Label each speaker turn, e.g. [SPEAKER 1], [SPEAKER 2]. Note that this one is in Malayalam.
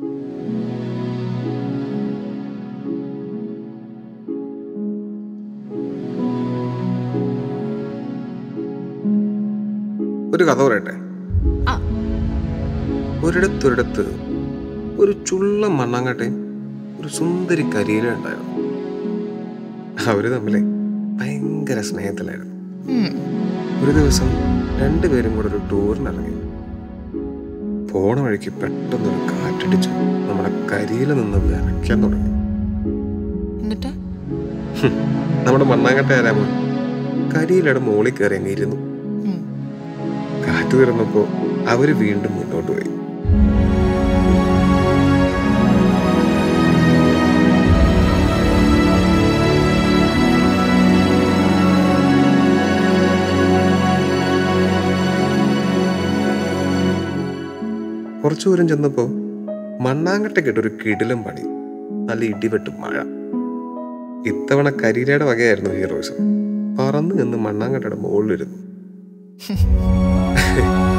[SPEAKER 1] ഒരു കഥ പറയട്ടെ
[SPEAKER 2] ആ.
[SPEAKER 1] ഒരിടത്തൊരിടത്ത് ഒരു ചുള്ള മണ്ണാങ്കട്ടയും ഒരു സുന്ദരി കരിയില ഉണ്ടായിരുന്നു അവര് തമ്മിലെ ഭയങ്കര സ്നേഹത്തിലായിരുന്നു
[SPEAKER 2] ഉം.
[SPEAKER 1] ഒരു ദിവസം രണ്ടുപേരും കൂടെ ഒരു ടൂറിന് ഇറങ്ങി പോണ വഴിക്ക് പെട്ടെന്നൊരു കാറ്റടിച്ചു നമ്മുടെ കരിയില നിന്ന് വിറയ്ക്കാൻ തുടങ്ങി
[SPEAKER 2] എന്നിട്ട്
[SPEAKER 1] നമ്മുടെ മണ്ണാങ്കട്ട ആരാമോ കരിയിലയുടെ മുകളിൽ കയറി അങ്ങ് ഇരുന്നു
[SPEAKER 2] ഉം.
[SPEAKER 1] കാറ്റ് തീർന്നപ്പോ അവര് വീണ്ടും മുന്നോട്ട് പോയി കുറച്ചു ദൂരം ചെന്നപ്പോ മണ്ണാങ്കട്ടയ്ക്കിട്ട് ഒരു കിടിലം പണി നല്ല ഇടിവെട്ടും മഴ ഇത്തവണ കരിയിലയുടെ വകയായിരുന്നു ഹീറോയിസം പറന്ന് നിന്ന് മണ്ണാങ്കട്ടയുടെ മുകളിലിരുന്നു